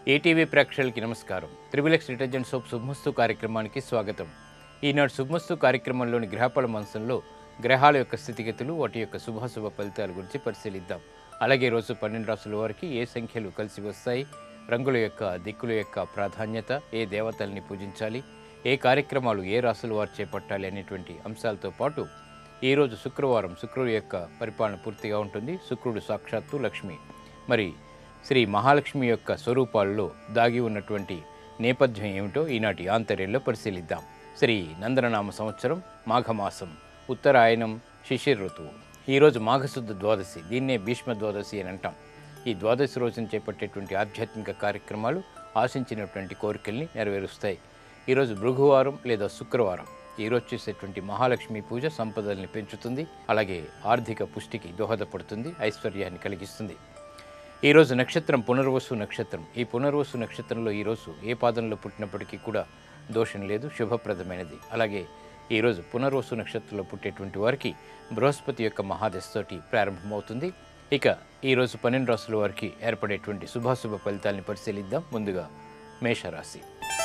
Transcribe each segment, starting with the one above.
ATV ప్రేక్షకులకి నమస్కారం triplex detergent soap శుభమస్తు కార్యక్రమానికి స్వాగతం ఈనాడు శుభమస్తు కార్యక్రమంలోని గ్రహఫల మంచంలో గ్రహాల యొక్క స్థితిగతులు వాటి యొక్క శుభాశుభ ఫలితాల గురించి పరిశీలిద్దాం అలాగే రోజు పన్నెండు రాసుల వారికి ఏ సంఖ్యలు కలిసి వస్తాయి రంగుల యొక్క దిక్కుల యొక్క ప్రాధాన్యత ఏ దేవతల్ని పూజించాలి ఏ కార్యక్రమాలు ఏ రాసుల వారు చేపట్టాలి అనేటువంటి అంశాలతో పాటు ఈరోజు శుక్రవారం శుక్రుడి యొక్క పరిపాలన పూర్తిగా ఉంటుంది శుక్రుడు సాక్షాత్తు లక్ష్మి మరి శ్రీ మహాలక్ష్మి యొక్క స్వరూపాల్లో దాగి ఉన్నటువంటి నేపథ్యం ఏమిటో ఈనాటి ఆంతర్యంలో పరిశీలిద్దాం శ్రీ నందననామ సంవత్సరం మాఘమాసం ఉత్తరాయణం శిశిర్ ఋతువు ఈరోజు మాఘశుద్ధ ద్వాదశి దీన్నే భీష్మ ద్వాదశి అని అంటాం ఈ ద్వాదశి రోజున చేపట్టేటువంటి ఆధ్యాత్మిక కార్యక్రమాలు ఆశించినటువంటి కోరికల్ని నెరవేరుస్తాయి ఈరోజు భృగువారం లేదా శుక్రవారం ఈరోజు చేసేటువంటి మహాలక్ష్మి పూజ సంపదల్ని పెంచుతుంది అలాగే ఆర్థిక పుష్టికి దోహదపడుతుంది ఐశ్వర్యాన్ని కలిగిస్తుంది ఈరోజు నక్షత్రం పునర్వసు నక్షత్రం ఈ పునర్వసు నక్షత్రంలో ఈరోజు ఏ పాదంలో పుట్టినప్పటికీ కూడా దోషం లేదు శుభప్రదమైనది అలాగే ఈరోజు పునర్వసు నక్షత్రంలో పుట్టేటువంటి వారికి బృహస్పతి యొక్క మహాదశతోటి ప్రారంభమవుతుంది ఇక ఈరోజు పన్నెండు రాసుల వారికి ఏర్పడేటువంటి శుభాశుభ ఫలితాలని పరిశీలిద్దాం ముందుగా మేషరాశి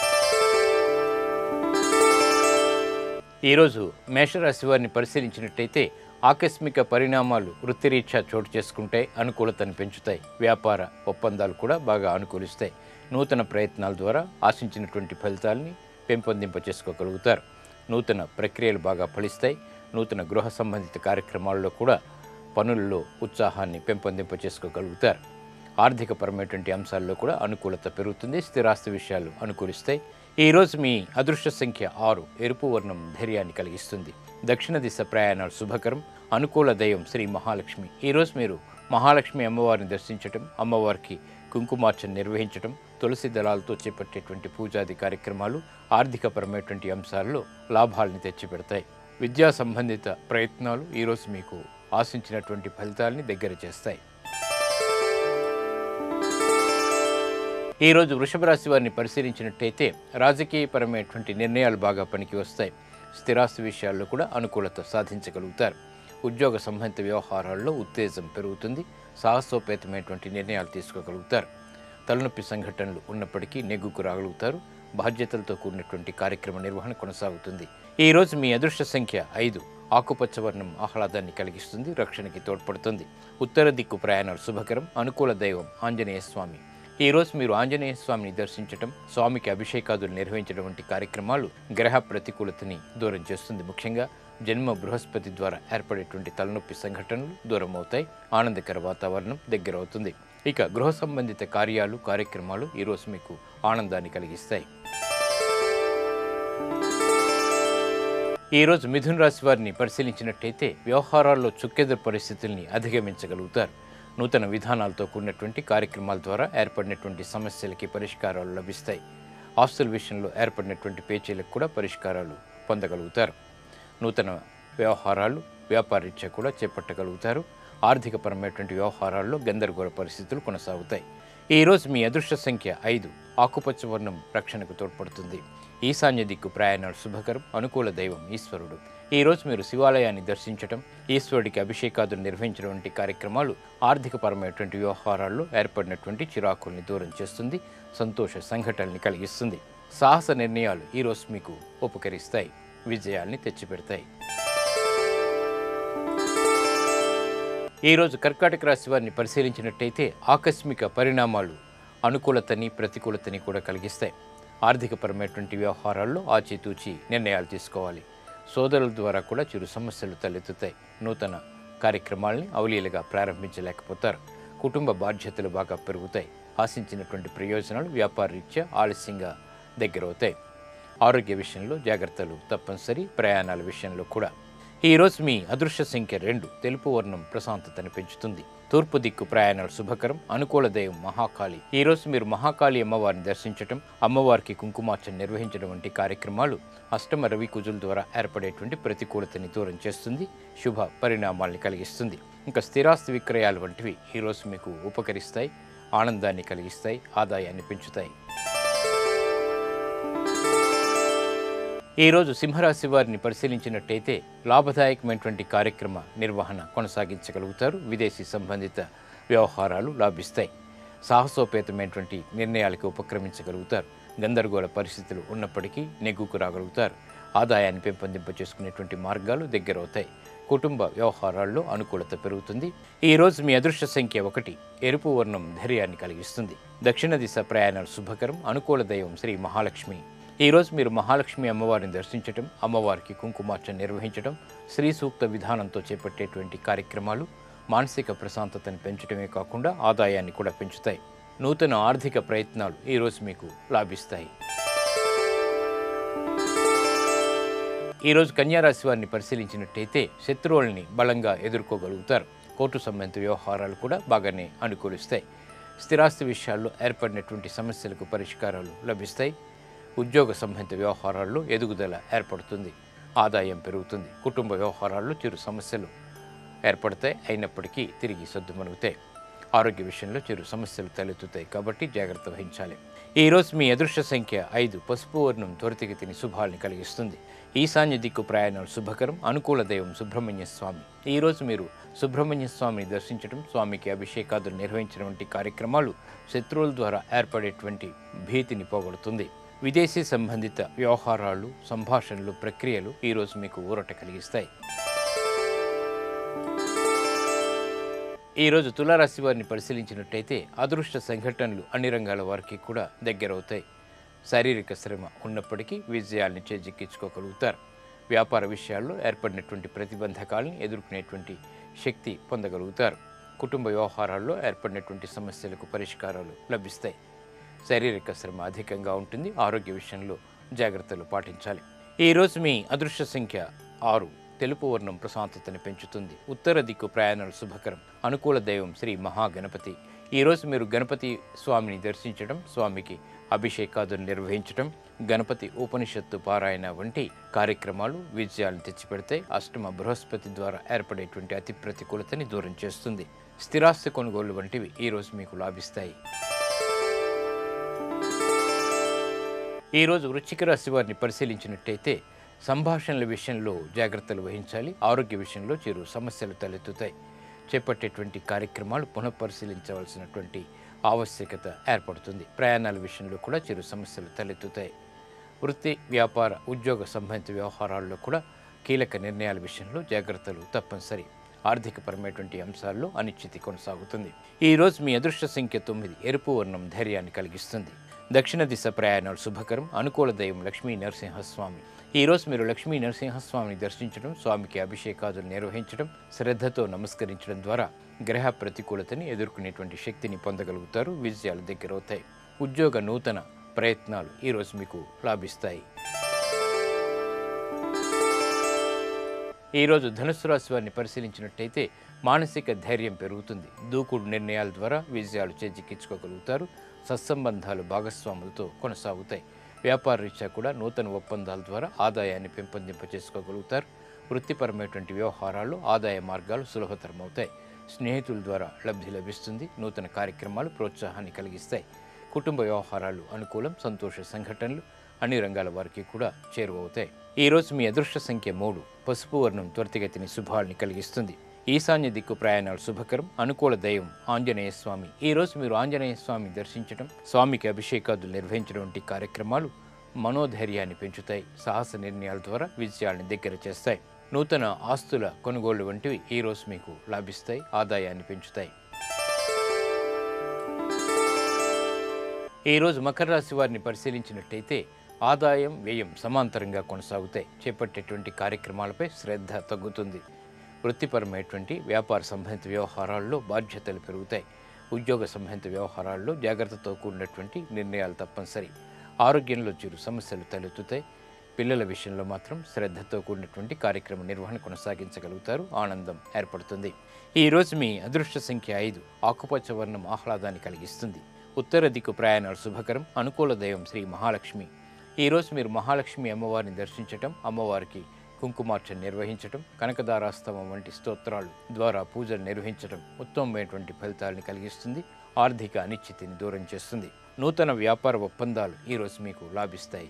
ఈరోజు మేషరాశి వారిని పరిశీలించినట్టయితే ఆకస్మిక పరిణామాలు వృత్తిరీత్యా చోటు చేసుకుంటాయి అనుకూలతను పెంచుతాయి వ్యాపార ఒప్పందాలు కూడా బాగా అనుకూలిస్తాయి నూతన ప్రయత్నాల ద్వారా ఆశించినటువంటి ఫలితాలని పెంపొందింప చేసుకోగలుగుతారు నూతన ప్రక్రియలు బాగా ఫలిస్తాయి నూతన గృహ సంబంధిత కార్యక్రమాల్లో కూడా పనుల్లో ఉత్సాహాన్ని పెంపొందింప చేసుకోగలుగుతారు ఆర్థికపరమైనటువంటి అంశాల్లో కూడా అనుకూలత పెరుగుతుంది స్థిరాస్తి విషయాలు అనుకూలిస్తాయి ఈ రోజు మీ అదృష్ట సంఖ్య ఆరు ఎరుపు వర్ణం ధైర్యాన్ని కలిగిస్తుంది దక్షిణ దిశ ప్రయాణాలు శుభకరం అనుకూల దైవం శ్రీ మహాలక్ష్మి ఈ రోజు మీరు మహాలక్ష్మి అమ్మవారిని దర్శించటం అమ్మవారికి కుంకుమార్చన నిర్వహించటం తులసి దళాలతో చేపట్టేటువంటి పూజాది కార్యక్రమాలు ఆర్థికపరమైనటువంటి అంశాల్లో లాభాలని తెచ్చిపెడతాయి విద్యా సంబంధిత ప్రయత్నాలు ఈరోజు మీకు ఆశించినటువంటి ఫలితాలని దగ్గర చేస్తాయి ఈరోజు వృషభ రాశి వారిని పరిశీలించినట్టయితే రాజకీయపరమైనటువంటి నిర్ణయాలు బాగా పనికి వస్తాయి స్థిరాస్తి విషయాల్లో కూడా అనుకూలత సాధించగలుగుతారు ఉద్యోగ సంబంధిత వ్యవహారాల్లో ఉత్తేజం పెరుగుతుంది సాహసోపేతమైనటువంటి నిర్ణయాలు తీసుకోగలుగుతారు తలనొప్పి సంఘటనలు ఉన్నప్పటికీ నెగ్గుకు రాగలుగుతారు బాధ్యతలతో కూడినటువంటి కార్యక్రమ నిర్వహణ కొనసాగుతుంది ఈ రోజు మీ అదృష్ట సంఖ్య ఐదు ఆకుపచ్చ వర్ణం ఆహ్లాదాన్ని కలిగిస్తుంది రక్షణకి తోడ్పడుతుంది ఉత్తర దిక్కు ప్రయాణాలు శుభకరం అనుకూల దైవం ఆంజనేయ స్వామి ఈ రోజు మీరు ఆంజనేయ స్వామిని దర్శించటం స్వామికి అభిషేకాదులు నిర్వహించడం వంటి కార్యక్రమాలు గ్రహ ప్రతికూలతని దూరం చేస్తుంది ముఖ్యంగా జన్మ బృహస్పతి ద్వారా ఏర్పడేటువంటి తలనొప్పి సంఘటనలు దూరం అవుతాయి ఆనందకర వాతావరణం దగ్గర అవుతుంది ఇక గృహ సంబంధిత కార్యాలు కార్యక్రమాలు ఈరోజు మీకు ఆనందాన్ని కలిగిస్తాయి ఈరోజు మిథున రాశి వారిని పరిశీలించినట్టయితే వ్యవహారాల్లో చుక్కెదురు పరిస్థితుల్ని అధిగమించగలుగుతారు నూతన విధానాలతో కూడినటువంటి కార్యక్రమాల ద్వారా ఏర్పడినటువంటి సమస్యలకి పరిష్కారాలు లభిస్తాయి ఆస్తుల విషయంలో ఏర్పడినటువంటి పేచీలకు కూడా పరిష్కారాలు పొందగలుగుతారు నూతన వ్యవహారాలు వ్యాపారీత్యా కూడా చేపట్టగలుగుతారు ఆర్థికపరమైనటువంటి వ్యవహారాల్లో గందరగోళ పరిస్థితులు కొనసాగుతాయి ఈ రోజు మీ అదృష్ట సంఖ్య ఐదు ఆకుపచ్చ వర్ణం రక్షణకు తోడ్పడుతుంది ఈశాన్య దిక్కు ప్రయాణాలు శుభకరం అనుకూల దైవం ఈశ్వరుడు ఈ రోజు మీరు శివాలయాన్ని దర్శించటం ఈశ్వరుడికి అభిషేకాదులు నిర్వహించడం వంటి కార్యక్రమాలు ఆర్థికపరమైనటువంటి వ్యవహారాల్లో ఏర్పడినటువంటి చిరాకుల్ని దూరం చేస్తుంది సంతోష సంఘటనల్ని కలిగిస్తుంది సాహస నిర్ణయాలు ఈ రోజు మీకు ఉపకరిస్తాయి విజయాల్ని తెచ్చిపెడతాయి ఈరోజు కర్కాటక రాశి వారిని పరిశీలించినట్టయితే ఆకస్మిక పరిణామాలు అనుకూలతని ప్రతికూలతని కూడా కలిగిస్తాయి ఆర్థికపరమైనటువంటి వ్యవహారాల్లో ఆచితూచి నిర్ణయాలు తీసుకోవాలి సోదరుల ద్వారా కూడా చిరు సమస్యలు తలెత్తుతాయి నూతన కార్యక్రమాల్ని అవలీలగా ప్రారంభించలేకపోతారు కుటుంబ బాధ్యతలు బాగా పెరుగుతాయి ఆశించినటువంటి ప్రయోజనాలు వ్యాపారరీత్యా ఆలస్యంగా దగ్గరవుతాయి ఆరోగ్య విషయంలో జాగ్రత్తలు తప్పనిసరి ప్రయాణాల విషయంలో కూడా ఈ రోజు మీ అదృశ్య సంఖ్య రెండు తెలుపు వర్ణం ప్రశాంతతను పెంచుతుంది తూర్పు దిక్కు ప్రయాణాలు శుభకరం అనుకూల దైవం మహాకాళి ఈ రోజు మీరు మహాకాళి అమ్మవారిని దర్శించటం అమ్మవారికి కుంకుమార్చన నిర్వహించడం వంటి కార్యక్రమాలు అష్టమ రవి కుజుల ద్వారా ఏర్పడేటువంటి ప్రతికూలతని దూరం చేస్తుంది శుభ పరిణామాల్ని కలిగిస్తుంది ఇంకా స్థిరాస్తి విక్రయాలు వంటివి ఈ రోజు మీకు ఉపకరిస్తాయి ఆనందాన్ని కలిగిస్తాయి ఆదాయాన్ని పెంచుతాయి ఈరోజు సింహరాశి వారిని పరిశీలించినట్టయితే లాభదాయకమైనటువంటి కార్యక్రమ నిర్వహణ కొనసాగించగలుగుతారు విదేశీ సంబంధిత వ్యవహారాలు లాభిస్తాయి సాహసోపేతమైనటువంటి నిర్ణయాలకు ఉపక్రమించగలుగుతారు గందరగోళ పరిస్థితులు ఉన్నప్పటికీ నెగ్గుకు రాగలుగుతారు ఆదాయాన్ని పెంపొందింప చేసుకునేటువంటి మార్గాలు దగ్గరవుతాయి కుటుంబ వ్యవహారాల్లో అనుకూలత పెరుగుతుంది ఈ రోజు మీ అదృష్ట సంఖ్య ఒకటి ఎరుపు వర్ణం ధైర్యాన్ని కలిగిస్తుంది దక్షిణ దిశ ప్రయాణాలు శుభకరం అనుకూల దైవం శ్రీ మహాలక్ష్మి ఈ రోజు మీరు మహాలక్ష్మి అమ్మవారిని దర్శించటం అమ్మవారికి కుంకుమార్చన నిర్వహించడం శ్రీ సూక్త విధానంతో చేపట్టేటువంటి కార్యక్రమాలు మానసిక ప్రశాంతతను పెంచడమే కాకుండా ఆదాయాన్ని కూడా పెంచుతాయి నూతన ఆర్థిక ప్రయత్నాలు ఈ రోజు మీకు లాభిస్తాయి ఈరోజు కన్యారాశి వారిని పరిశీలించినట్టయితే శత్రువుల్ని బలంగా ఎదుర్కోగలుగుతారు కోర్టు సంబంధిత వ్యవహారాలు కూడా బాగానే అనుకూలిస్తాయి స్థిరాస్తి విషయాల్లో ఏర్పడినటువంటి సమస్యలకు పరిష్కారాలు లభిస్తాయి ఉద్యోగ సంబంధిత వ్యవహారాల్లో ఎదుగుదల ఏర్పడుతుంది ఆదాయం పెరుగుతుంది కుటుంబ వ్యవహారాల్లో చిరు సమస్యలు ఏర్పడతాయి అయినప్పటికీ తిరిగి సర్దుమణుగుతాయి ఆరోగ్య విషయంలో చిరు సమస్యలు తలెత్తుతాయి కాబట్టి జాగ్రత్త వహించాలి ఈ రోజు మీ అదృష్ట సంఖ్య ఐదు పసుపు వర్ణం త్వరితగతిని శుభాల్ని కలిగిస్తుంది ఈశాన్య దిక్కు ప్రయాణాలు శుభకరం అనుకూల దైవం సుబ్రహ్మణ్య స్వామి ఈ రోజు మీరు సుబ్రహ్మణ్య స్వామిని దర్శించడం స్వామికి అభిషేకాదులు నిర్వహించడం వంటి కార్యక్రమాలు శత్రువుల ద్వారా ఏర్పడేటువంటి భీతిని పోగొడుతుంది విదేశీ సంబంధిత వ్యవహారాలు సంభాషణలు ప్రక్రియలు ఈరోజు మీకు ఊరట కలిగిస్తాయి ఈరోజు తులారాశి వారిని పరిశీలించినట్టయితే అదృష్ట సంఘటనలు అన్ని రంగాల వారికి కూడా దగ్గరవుతాయి శారీరక శ్రమ ఉన్నప్పటికీ విజయాల్ని చేజిక్కించుకోగలుగుతారు వ్యాపార విషయాల్లో ఏర్పడినటువంటి ప్రతిబంధకాలను ఎదుర్కొనేటువంటి శక్తి పొందగలుగుతారు కుటుంబ వ్యవహారాల్లో ఏర్పడినటువంటి సమస్యలకు పరిష్కారాలు లభిస్తాయి శారీరక శ్రమ అధికంగా ఉంటుంది ఆరోగ్య విషయంలో జాగ్రత్తలు పాటించాలి ఈ రోజు మీ అదృష్ట సంఖ్య ఆరు తెలుపు వర్ణం ప్రశాంతతని పెంచుతుంది ఉత్తర దిక్కు ప్రయాణాలు శుభకరం అనుకూల దైవం శ్రీ మహాగణపతి ఈ రోజు మీరు గణపతి స్వామిని దర్శించడం స్వామికి అభిషేకాదులు నిర్వహించడం గణపతి ఉపనిషత్తు పారాయణ వంటి కార్యక్రమాలు విజయాలను తెచ్చిపెడతాయి అష్టమ బృహస్పతి ద్వారా ఏర్పడేటువంటి అతి ప్రతికూలతని దూరం చేస్తుంది స్థిరాస్తి కొనుగోలు వంటివి ఈ రోజు మీకు లాభిస్తాయి ఈరోజు వృశ్చిక రాశి వారిని పరిశీలించినట్టయితే సంభాషణల విషయంలో జాగ్రత్తలు వహించాలి ఆరోగ్య విషయంలో చిరు సమస్యలు తలెత్తుతాయి చేపట్టేటువంటి కార్యక్రమాలు పునఃపరిశీలించవలసినటువంటి ఆవశ్యకత ఏర్పడుతుంది ప్రయాణాల విషయంలో కూడా చిరు సమస్యలు తలెత్తుతాయి వృత్తి వ్యాపార ఉద్యోగ సంబంధిత వ్యవహారాల్లో కూడా కీలక నిర్ణయాల విషయంలో జాగ్రత్తలు తప్పనిసరి ఆర్థికపరమైనటువంటి అంశాల్లో అనిశ్చితి కొనసాగుతుంది ఈ రోజు మీ అదృష్ట సంఖ్య తొమ్మిది ఎరుపు వర్ణం ధైర్యాన్ని కలిగిస్తుంది దక్షిణ దిశ ప్రయాణాలు శుభకరం అనుకూల దైవం లక్ష్మీ నరసింహస్వామి ఈ రోజు మీరు లక్ష్మీ నరసింహస్వామిని దర్శించడం స్వామికి అభిషేకాదులు నిర్వహించడం శ్రద్ధతో నమస్కరించడం ద్వారా గ్రహ ప్రతికూలతని ఎదుర్కొనేటువంటి శక్తిని పొందగలుగుతారు విజయాలు దగ్గరవుతాయి ఉద్యోగ నూతన ప్రయత్నాలు ఈరోజు మీకు లాభిస్తాయి ఈరోజు ధనుస్సు రాశి వారిని పరిశీలించినట్టయితే మానసిక ధైర్యం పెరుగుతుంది దూకుడు నిర్ణయాల ద్వారా విజయాలు చేజిక్కించుకోగలుగుతారు సత్సంబంధాలు భాగస్వాములతో కొనసాగుతాయి వ్యాపార రీత్యా కూడా నూతన ఒప్పందాల ద్వారా ఆదాయాన్ని పెంపొందింప చేసుకోగలుగుతారు వృత్తిపరమైనటువంటి వ్యవహారాలు ఆదాయ మార్గాలు సులభతరమవుతాయి స్నేహితుల ద్వారా లబ్ధి లభిస్తుంది నూతన కార్యక్రమాలు ప్రోత్సాహాన్ని కలిగిస్తాయి కుటుంబ వ్యవహారాలు అనుకూలం సంతోష సంఘటనలు అన్ని రంగాల వారికి కూడా చేరువవుతాయి ఈ రోజు మీ అదృష్ట సంఖ్య మూడు పసుపు వర్ణం త్వరితగతిని శుభాల్ని కలిగిస్తుంది ఈశాన్య దిక్కు ప్రయాణాలు శుభకరం అనుకూల దైవం ఆంజనేయ స్వామి ఈ రోజు మీరు ఆంజనేయ స్వామి దర్శించడం స్వామికి అభిషేకాదులు నిర్వహించడం వంటి కార్యక్రమాలు మనోధైర్యాన్ని పెంచుతాయి సాహస నిర్ణయాల ద్వారా విజయాల్ని దగ్గర చేస్తాయి నూతన ఆస్తుల కొనుగోళ్లు వంటివి ఈ రోజు మీకు లాభిస్తాయి ఆదాయాన్ని పెంచుతాయి ఈ రోజు మకర రాశి వారిని పరిశీలించినట్టయితే ఆదాయం వ్యయం సమాంతరంగా కొనసాగుతాయి చేపట్టేటువంటి కార్యక్రమాలపై శ్రద్ధ తగ్గుతుంది వృత్తిపరమైనటువంటి వ్యాపార సంబంధిత వ్యవహారాల్లో బాధ్యతలు పెరుగుతాయి ఉద్యోగ సంబంధిత వ్యవహారాల్లో జాగ్రత్తతో కూడినటువంటి నిర్ణయాలు తప్పనిసరి ఆరోగ్యంలో చిరు సమస్యలు తలెత్తుతాయి పిల్లల విషయంలో మాత్రం శ్రద్ధతో కూడినటువంటి కార్యక్రమ నిర్వహణ కొనసాగించగలుగుతారు ఆనందం ఏర్పడుతుంది ఈ రోజు మీ అదృష్ట సంఖ్య ఐదు ఆకుపచ్చ వర్ణం ఆహ్లాదాన్ని కలిగిస్తుంది ఉత్తర దిక్కు ప్రయాణాలు శుభకరం అనుకూల దైవం శ్రీ మహాలక్ష్మి ఈ రోజు మీరు మహాలక్ష్మి అమ్మవారిని దర్శించటం అమ్మవారికి కుంకుమార్చన నిర్వహించటం కనకదారాస్తవం వంటి స్తోత్రాలు ద్వారా పూజలు నిర్వహించటం ఉత్తమమైనటువంటి ఫలితాలను కలిగిస్తుంది ఆర్థిక అనిశ్చితిని దూరం చేస్తుంది నూతన వ్యాపార ఒప్పందాలు ఈరోజు మీకు లాభిస్తాయి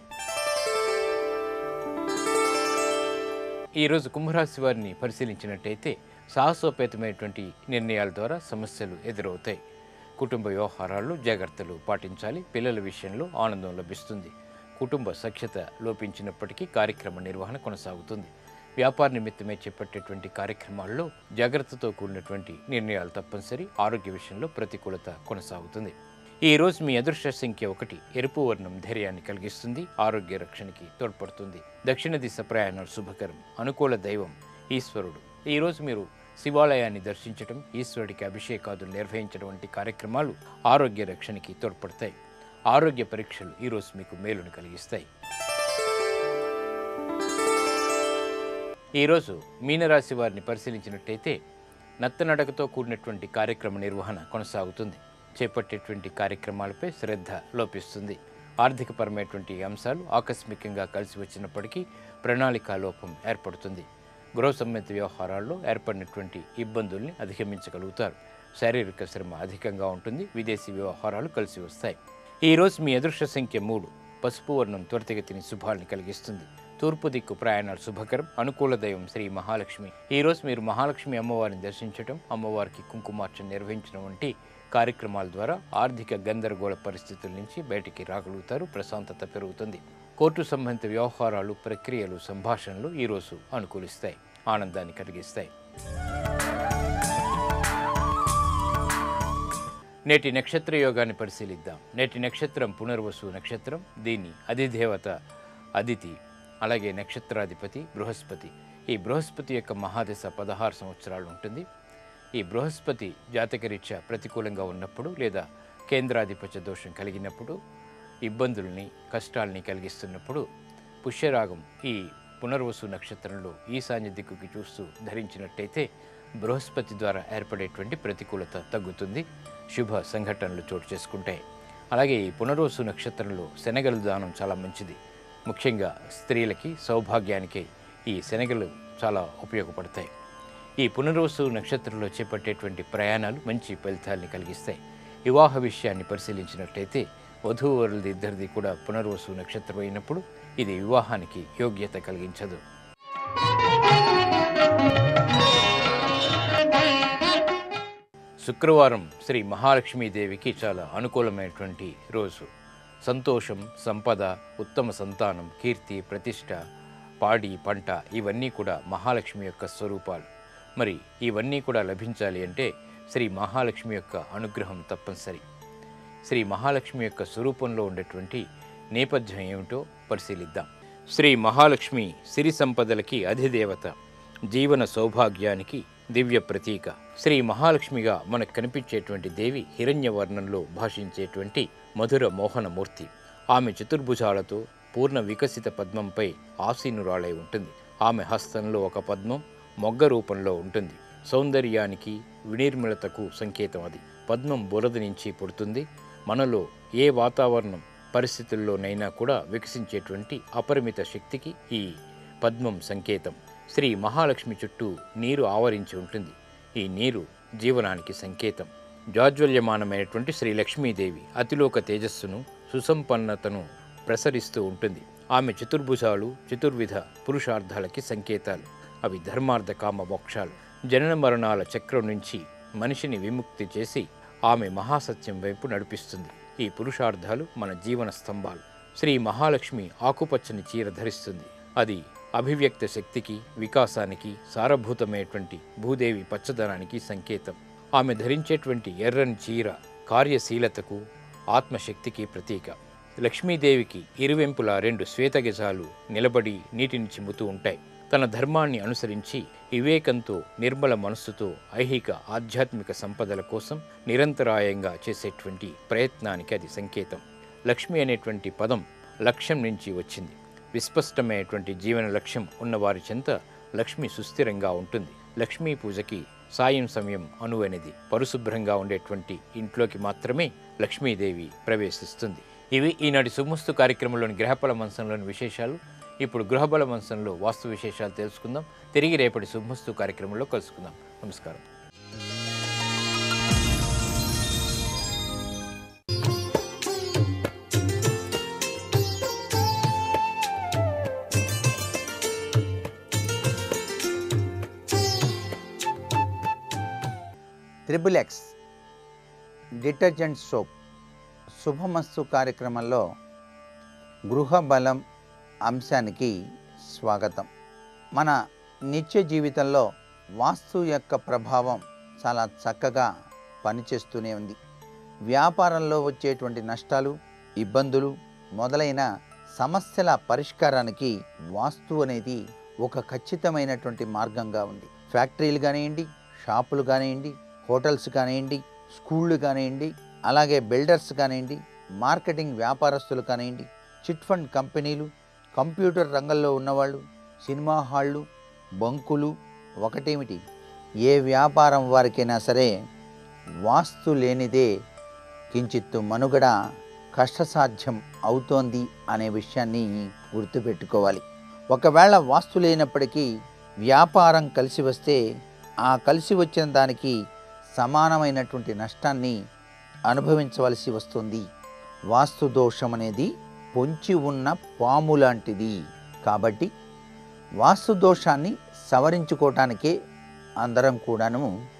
ఈరోజు కుంభరాశి వారిని పరిశీలించినట్టయితే సాహసోపేతమైనటువంటి నిర్ణయాల ద్వారా సమస్యలు ఎదురవుతాయి కుటుంబ వ్యవహారాల్లో జాగ్రత్తలు పాటించాలి పిల్లల విషయంలో ఆనందం లభిస్తుంది కుటుంబ సఖ్యత లోపించినప్పటికీ కార్యక్రమ నిర్వహణ కొనసాగుతుంది వ్యాపార నిమిత్తమే చేపట్టేటువంటి కార్యక్రమాల్లో జాగ్రత్తతో కూడినటువంటి నిర్ణయాలు తప్పనిసరి ఆరోగ్య విషయంలో ప్రతికూలత కొనసాగుతుంది ఈ రోజు మీ అదృష్ట సంఖ్య ఒకటి ఎరుపు వర్ణం ధైర్యాన్ని కలిగిస్తుంది ఆరోగ్య రక్షణకి తోడ్పడుతుంది దక్షిణ దిశ ప్రయాణాలు శుభకరం అనుకూల దైవం ఈశ్వరుడు ఈ రోజు మీరు శివాలయాన్ని దర్శించడం ఈశ్వరుడికి అభిషేకాదులు నిర్వహించడం వంటి కార్యక్రమాలు ఆరోగ్య రక్షణకి తోడ్పడతాయి ఆరోగ్య పరీక్షలు ఈరోజు మీకు మేలును కలిగిస్తాయి ఈరోజు మీనరాశి వారిని పరిశీలించినట్టయితే నత్తనడకతో కూడినటువంటి కార్యక్రమ నిర్వహణ కొనసాగుతుంది చేపట్టేటువంటి కార్యక్రమాలపై శ్రద్ధ లోపిస్తుంది ఆర్థికపరమైనటువంటి అంశాలు ఆకస్మికంగా కలిసి వచ్చినప్పటికీ ప్రణాళికా లోపం ఏర్పడుతుంది గృహ సంబంధిత వ్యవహారాల్లో ఏర్పడినటువంటి ఇబ్బందుల్ని అధిగమించగలుగుతారు శారీరక శ్రమ అధికంగా ఉంటుంది విదేశీ వ్యవహారాలు కలిసి వస్తాయి ఈ రోజు మీ అదృష్ట సంఖ్య మూడు పసుపు వర్ణం త్వరితగతిని శుభాల్ని కలిగిస్తుంది తూర్పు దిక్కు ప్రయాణాలు శుభకరం అనుకూల దైవం శ్రీ మహాలక్ష్మి ఈ రోజు మీరు మహాలక్ష్మి అమ్మవారిని దర్శించడం అమ్మవారికి కుంకుమార్చన నిర్వహించడం వంటి కార్యక్రమాల ద్వారా ఆర్థిక గందరగోళ పరిస్థితుల నుంచి బయటికి రాగలుగుతారు ప్రశాంతత పెరుగుతుంది కోర్టు సంబంధిత వ్యవహారాలు ప్రక్రియలు సంభాషణలు ఈరోజు అనుకూలిస్తాయి ఆనందాన్ని కలిగిస్తాయి నేటి నక్షత్ర యోగాన్ని పరిశీలిద్దాం నేటి నక్షత్రం పునర్వసు నక్షత్రం దీన్ని అధిదేవత అదితి అలాగే నక్షత్రాధిపతి బృహస్పతి ఈ బృహస్పతి యొక్క మహాదశ పదహారు సంవత్సరాలు ఉంటుంది ఈ బృహస్పతి జాతకరీత్యా ప్రతికూలంగా ఉన్నప్పుడు లేదా కేంద్రాధిపత్య దోషం కలిగినప్పుడు ఇబ్బందుల్ని కష్టాల్ని కలిగిస్తున్నప్పుడు పుష్యరాగం ఈ పునర్వసు నక్షత్రంలో ఈశాన్య దిక్కుకి చూస్తూ ధరించినట్టయితే బృహస్పతి ద్వారా ఏర్పడేటువంటి ప్రతికూలత తగ్గుతుంది శుభ సంఘటనలు చోటు చేసుకుంటాయి అలాగే ఈ పునర్వసు నక్షత్రంలో శనగలు దానం చాలా మంచిది ముఖ్యంగా స్త్రీలకి సౌభాగ్యానికి ఈ శనగలు చాలా ఉపయోగపడతాయి ఈ పునర్వసు నక్షత్రంలో చేపట్టేటువంటి ప్రయాణాలు మంచి ఫలితాల్ని కలిగిస్తాయి వివాహ విషయాన్ని పరిశీలించినట్టయితే వధూవరులది ఇద్దరిది కూడా పునర్వసు నక్షత్రం అయినప్పుడు ఇది వివాహానికి యోగ్యత కలిగించదు శుక్రవారం శ్రీ మహాలక్ష్మీదేవికి చాలా అనుకూలమైనటువంటి రోజు సంతోషం సంపద ఉత్తమ సంతానం కీర్తి ప్రతిష్ట పాడి పంట ఇవన్నీ కూడా మహాలక్ష్మి యొక్క స్వరూపాలు మరి ఇవన్నీ కూడా లభించాలి అంటే శ్రీ మహాలక్ష్మి యొక్క అనుగ్రహం తప్పనిసరి శ్రీ మహాలక్ష్మి యొక్క స్వరూపంలో ఉండేటువంటి నేపథ్యం ఏమిటో పరిశీలిద్దాం శ్రీ మహాలక్ష్మి సిరి సంపదలకి అధిదేవత జీవన సౌభాగ్యానికి దివ్య ప్రతీక శ్రీ మహాలక్ష్మిగా మనకు కనిపించేటువంటి దేవి హిరణ్య వర్ణంలో భాషించేటువంటి మధుర మోహనమూర్తి ఆమె చతుర్భుజాలతో పూర్ణ వికసిత పద్మంపై ఆసీనురాలై ఉంటుంది ఆమె హస్తంలో ఒక పద్మం మొగ్గ రూపంలో ఉంటుంది సౌందర్యానికి వినిర్మలతకు సంకేతం అది పద్మం బురద నుంచి పుడుతుంది మనలో ఏ వాతావరణం పరిస్థితుల్లోనైనా కూడా వికసించేటువంటి అపరిమిత శక్తికి ఈ పద్మం సంకేతం శ్రీ మహాలక్ష్మి చుట్టూ నీరు ఆవరించి ఉంటుంది ఈ నీరు జీవనానికి సంకేతం జాజ్వల్యమానమైనటువంటి శ్రీ లక్ష్మీదేవి అతిలోక తేజస్సును సుసంపన్నతను ప్రసరిస్తూ ఉంటుంది ఆమె చతుర్భుజాలు చతుర్విధ పురుషార్థాలకి సంకేతాలు అవి ధర్మార్థ కామ మోక్షాలు జనన మరణాల చక్రం నుంచి మనిషిని విముక్తి చేసి ఆమె మహాసత్యం వైపు నడిపిస్తుంది ఈ పురుషార్థాలు మన జీవన స్తంభాలు శ్రీ మహాలక్ష్మి ఆకుపచ్చని చీర ధరిస్తుంది అది అభివ్యక్త శక్తికి వికాసానికి సారభూతమైనటువంటి భూదేవి పచ్చదనానికి సంకేతం ఆమె ధరించేటువంటి ఎర్రని చీర కార్యశీలతకు ఆత్మశక్తికి ప్రతీక లక్ష్మీదేవికి ఇరువెంపుల రెండు శ్వేతగజాలు నిలబడి నీటిని చిమ్ముతూ ఉంటాయి తన ధర్మాన్ని అనుసరించి వివేకంతో నిర్మల మనస్సుతో ఐహిక ఆధ్యాత్మిక సంపదల కోసం నిరంతరాయంగా చేసేటువంటి ప్రయత్నానికి అది సంకేతం లక్ష్మి అనేటువంటి పదం లక్ష్యం నుంచి వచ్చింది విస్పష్టమైనటువంటి జీవన లక్ష్యం ఉన్నవారి చెంత లక్ష్మి సుస్థిరంగా ఉంటుంది లక్ష్మీ పూజకి సాయం సమయం అనువైనది పరిశుభ్రంగా ఉండేటువంటి ఇంట్లోకి మాత్రమే లక్ష్మీదేవి ప్రవేశిస్తుంది ఇవి ఈనాటి సుమస్తు కార్యక్రమంలోని గ్రహఫల మంచంలోని విశేషాలు ఇప్పుడు గృహబల మంచంలో వాస్తు విశేషాలు తెలుసుకుందాం తిరిగి రేపటి సుమస్తు కార్యక్రమంలో కలుసుకుందాం నమస్కారం త్రిబుల్ ఎక్స్ డిటర్జెంట్ సోప్ శుభమస్తు కార్యక్రమంలో గృహ బలం అంశానికి స్వాగతం మన నిత్య జీవితంలో వాస్తు యొక్క ప్రభావం చాలా చక్కగా పనిచేస్తూనే ఉంది వ్యాపారంలో వచ్చేటువంటి నష్టాలు ఇబ్బందులు మొదలైన సమస్యల పరిష్కారానికి వాస్తు అనేది ఒక ఖచ్చితమైనటువంటి మార్గంగా ఉంది ఫ్యాక్టరీలు కానివ్వండి షాపులు కానివ్వండి హోటల్స్ కానివ్వండి స్కూళ్ళు కానివ్వండి అలాగే బిల్డర్స్ కానివ్వండి మార్కెటింగ్ వ్యాపారస్తులు కానివ్వండి చిట్ ఫండ్ కంపెనీలు కంప్యూటర్ రంగంలో ఉన్నవాళ్ళు సినిమా హాళ్ళు బంకులు ఒకటేమిటి ఏ వ్యాపారం వారికైనా సరే వాస్తు లేనిదే కించిత్తు మనుగడ కష్టసాధ్యం అవుతోంది అనే విషయాన్ని గుర్తుపెట్టుకోవాలి ఒకవేళ వాస్తు లేనప్పటికీ వ్యాపారం కలిసి వస్తే ఆ కలిసి వచ్చిన దానికి సమానమైనటువంటి నష్టాన్ని అనుభవించవలసి వస్తుంది వాస్తు దోషం అనేది పొంచి ఉన్న పాము లాంటిది కాబట్టి వాస్తు దోషాన్ని సవరించుకోవటానికే అందరం కూడాను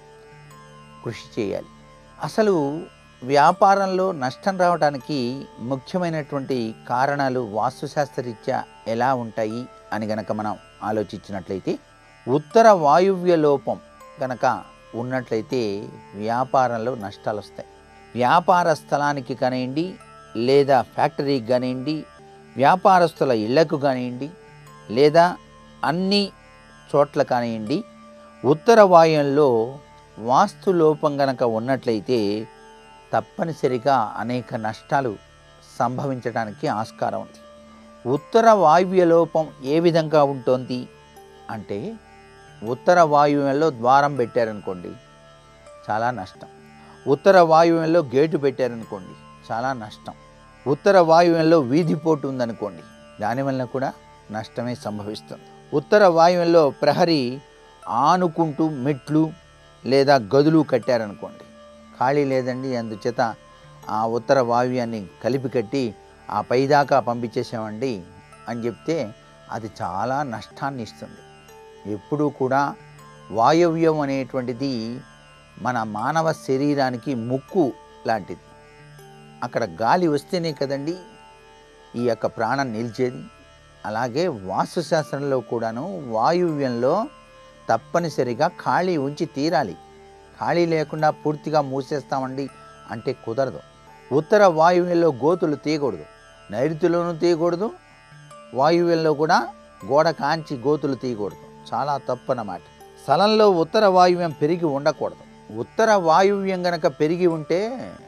కృషి చేయాలి అసలు వ్యాపారంలో నష్టం రావడానికి ముఖ్యమైనటువంటి కారణాలు వాస్తుశాస్త్రరీత్యా ఎలా ఉంటాయి అని గనక మనం ఆలోచించినట్లయితే ఉత్తర వాయువ్య లోపం గనక ఉన్నట్లయితే వ్యాపారంలో నష్టాలు వస్తాయి వ్యాపార స్థలానికి కానివ్వండి లేదా ఫ్యాక్టరీకి కానివ్వండి వ్యాపారస్తుల ఇళ్లకు కానివ్వండి లేదా అన్ని చోట్ల కానివ్వండి ఉత్తర వాయువ్యంలో వాస్తు లోపం గనక ఉన్నట్లయితే తప్పనిసరిగా అనేక నష్టాలు సంభవించడానికి ఆస్కారం ఉంది ఉత్తర వాయువ్య లోపం ఏ విధంగా ఉంటుంది అంటే ఉత్తర వాయువ్యంలో ద్వారం పెట్టారనుకోండి చాలా నష్టం ఉత్తర వాయువ్యంలో గేటు పెట్టారనుకోండి చాలా నష్టం ఉత్తర వాయువ్యంలో వీధిపోటు ఉందనుకోండి దానివల్ల కూడా నష్టమే సంభవిస్తుంది ఉత్తర వాయువ్యంలో ప్రహరీ ఆనుకుంటూ మెట్లు లేదా గదులు కట్టారనుకోండి ఖాళీ లేదండి అందుచేత ఆ ఉత్తర వాయువ్యాన్ని కలిపి కట్టి ఆ పైదాకా పంపించేసామండి అని చెప్తే అది చాలా నష్టాన్ని ఇస్తుంది ఎప్పుడూ కూడా వాయవ్యం అనేటువంటిది మన మానవ శరీరానికి ముక్కు లాంటిది అక్కడ గాలి వస్తేనే కదండి ఈ యొక్క ప్రాణం నిలిచేది అలాగే వాస్తుశాస్త్రంలో కూడాను వాయువ్యంలో తప్పనిసరిగా ఖాళీ ఉంచి తీరాలి ఖాళీ లేకుండా పూర్తిగా మూసేస్తామండి అంటే కుదరదు ఉత్తర వాయువ్యంలో గోతులు తీయకూడదు నైరుతిలోనూ తీయకూడదు వాయువ్యంలో కూడా గోడ కాంచి గోతులు తీయకూడదు చాలా తప్పు అన్నమాట స్థలంలో ఉత్తర వాయువ్యం పెరిగి ఉండకూడదు ఉత్తర వాయువ్యం గనక పెరిగి ఉంటే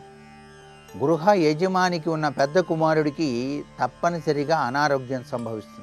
గృహ యజమానికి ఉన్న పెద్ద కుమారుడికి తప్పనిసరిగా అనారోగ్యం సంభవిస్తుంది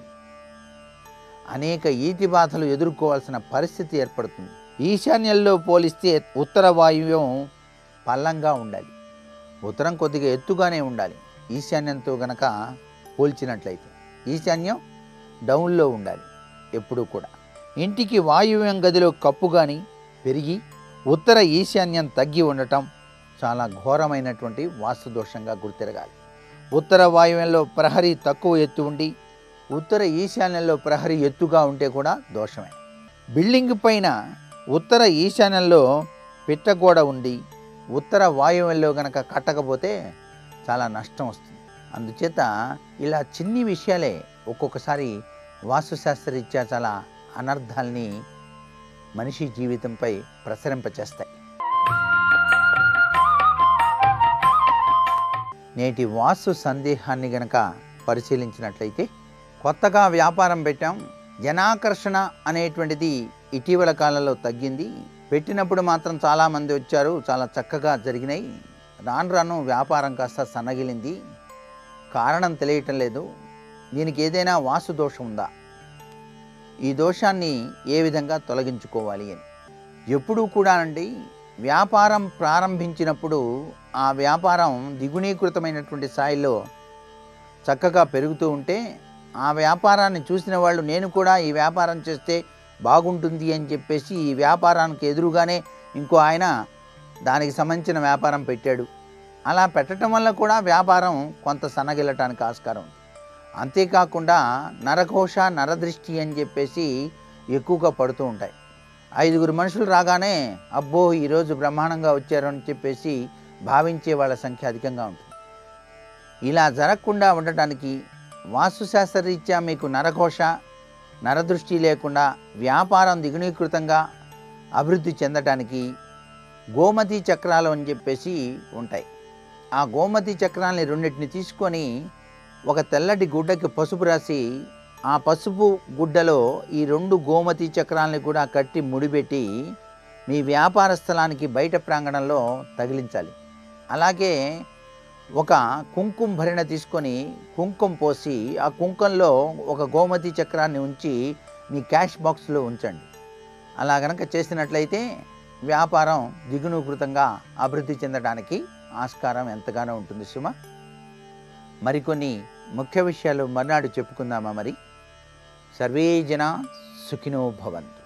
అనేక ఈతి బాధలు ఎదుర్కోవాల్సిన పరిస్థితి ఏర్పడుతుంది ఈశాన్యంలో పోలిస్తే ఉత్తర వాయువ్యం పల్లంగా ఉండాలి ఉత్తరం కొద్దిగా ఎత్తుగానే ఉండాలి ఈశాన్యంతో గనక పోల్చినట్లయితే ఈశాన్యం డౌన్లో ఉండాలి ఎప్పుడూ కూడా ఇంటికి వాయువ్యం గదిలో కప్పు కానీ పెరిగి ఉత్తర ఈశాన్యం తగ్గి ఉండటం చాలా ఘోరమైనటువంటి వాస్తు దోషంగా గుర్తిరగాలి ఉత్తర వాయువ్యంలో ప్రహరీ తక్కువ ఎత్తు ఉండి ఉత్తర ఈశాన్యంలో ప్రహరీ ఎత్తుగా ఉంటే కూడా దోషమే బిల్డింగ్ పైన ఉత్తర ఈశాన్యంలో పిట్టగోడ ఉండి ఉత్తర వాయువ్యంలో గనక కట్టకపోతే చాలా నష్టం వస్తుంది అందుచేత ఇలా చిన్ని విషయాలే ఒక్కొక్కసారి వాస్తుశాస్త్రరీత్యా చాలా అనర్థాల్ని మనిషి జీవితంపై ప్రసరింపచేస్తాయి నేటి వాస్తు సందేహాన్ని గనక పరిశీలించినట్లయితే కొత్తగా వ్యాపారం పెట్టాం జనాకర్షణ అనేటువంటిది ఇటీవల కాలంలో తగ్గింది పెట్టినప్పుడు మాత్రం చాలామంది వచ్చారు చాలా చక్కగా జరిగినాయి రాను రాను వ్యాపారం కాస్త సన్నగిలింది కారణం తెలియటం లేదు దీనికి ఏదైనా వాస్తు దోషం ఉందా ఈ దోషాన్ని ఏ విధంగా తొలగించుకోవాలి అని ఎప్పుడూ కూడా అండి వ్యాపారం ప్రారంభించినప్పుడు ఆ వ్యాపారం ద్విగుణీకృతమైనటువంటి స్థాయిలో చక్కగా పెరుగుతూ ఉంటే ఆ వ్యాపారాన్ని చూసిన వాళ్ళు నేను కూడా ఈ వ్యాపారం చేస్తే బాగుంటుంది అని చెప్పేసి ఈ వ్యాపారానికి ఎదురుగానే ఇంకో ఆయన దానికి సంబంధించిన వ్యాపారం పెట్టాడు అలా పెట్టడం వల్ల కూడా వ్యాపారం కొంత సన్నగిల్లటానికి ఆస్కారం ఉంది అంతేకాకుండా నరఘోష నరదృష్టి అని చెప్పేసి ఎక్కువగా పడుతూ ఉంటాయి ఐదుగురు మనుషులు రాగానే అబ్బో ఈరోజు బ్రహ్మాండంగా వచ్చారు అని చెప్పేసి భావించే వాళ్ళ సంఖ్య అధికంగా ఉంటుంది ఇలా జరగకుండా ఉండటానికి వాస్తుశాస్త్రరీత్యా మీకు నరఘోష నరదృష్టి లేకుండా వ్యాపారం దిగునీకృతంగా అభివృద్ధి చెందటానికి గోమతి చక్రాలు అని చెప్పేసి ఉంటాయి ఆ గోమతి చక్రాలని రెండింటిని తీసుకొని ఒక తెల్లటి గుడ్డకి పసుపు రాసి ఆ పసుపు గుడ్డలో ఈ రెండు గోమతి చక్రాలని కూడా కట్టి ముడిపెట్టి మీ వ్యాపార స్థలానికి బయట ప్రాంగణంలో తగిలించాలి అలాగే ఒక కుంకుమ భరిణ తీసుకొని కుంకుమ పోసి ఆ కుంకంలో ఒక గోమతి చక్రాన్ని ఉంచి మీ క్యాష్ బాక్స్లో ఉంచండి అలా గనక చేసినట్లయితే వ్యాపారం దిగునూకృతంగా అభివృద్ధి చెందడానికి ఆస్కారం ఎంతగానో ఉంటుంది సుమ మరికొన్ని ముఖ్య విషయాలు మర్నాడు చెప్పుకుందామా మరి సర్వే జన సుఖినో భవంతు